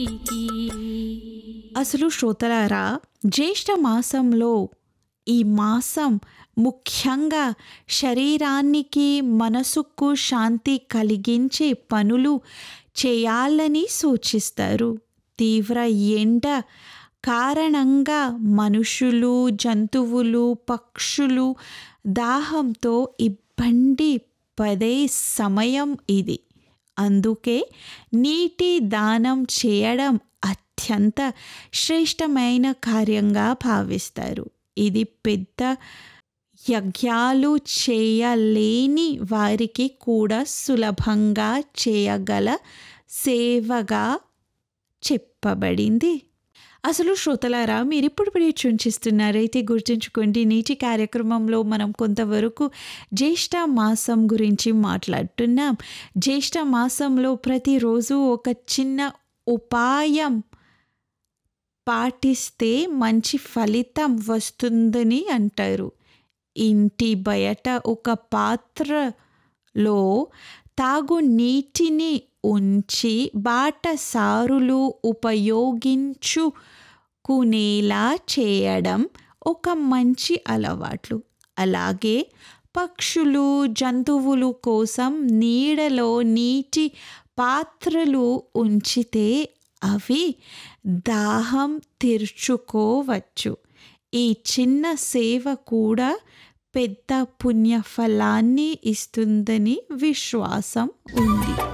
అసలు శ్రోతలారా జ్యేష్ఠ మాసంలో ఈ మాసం ముఖ్యంగా శరీరానికి మనసుకు శాంతి కలిగించే పనులు చేయాలని సూచిస్తారు తీవ్ర ఎండ కారణంగా మనుషులు జంతువులు పక్షులు దాహంతో ఇబ్బంది పడే సమయం ఇది అందుకే నీటి దానం చేయడం అత్యంత శ్రేష్టమైన కార్యంగా భావిస్తారు ఇది పెద్ద యజ్ఞాలు చేయలేని వారికి కూడా సులభంగా చేయగల సేవగా చెప్పబడింది అసలు శ్రోతలారా మీరు ఇప్పుడు చుంచిస్తున్నారైతే గుర్తుంచుకోండి నేటి కార్యక్రమంలో మనం కొంతవరకు జ్యేష్ఠ మాసం గురించి మాట్లాడుతున్నాం జ్యేష్ఠ మాసంలో ప్రతిరోజు ఒక చిన్న ఉపాయం పాటిస్తే మంచి ఫలితం వస్తుందని అంటారు ఇంటి బయట ఒక పాత్రలో తాగు నీటిని ఉంచి బాటసారులు ఉపయోగించుకునేలా చేయడం ఒక మంచి అలవాట్లు అలాగే పక్షులు జంతువులు కోసం నీడలో నీటి పాత్రలు ఉంచితే అవి దాహం తీర్చుకోవచ్చు ఈ చిన్న సేవ కూడా పెద్ద పుణ్యఫలాన్ని ఇస్తుందని విశ్వాసం ఉంది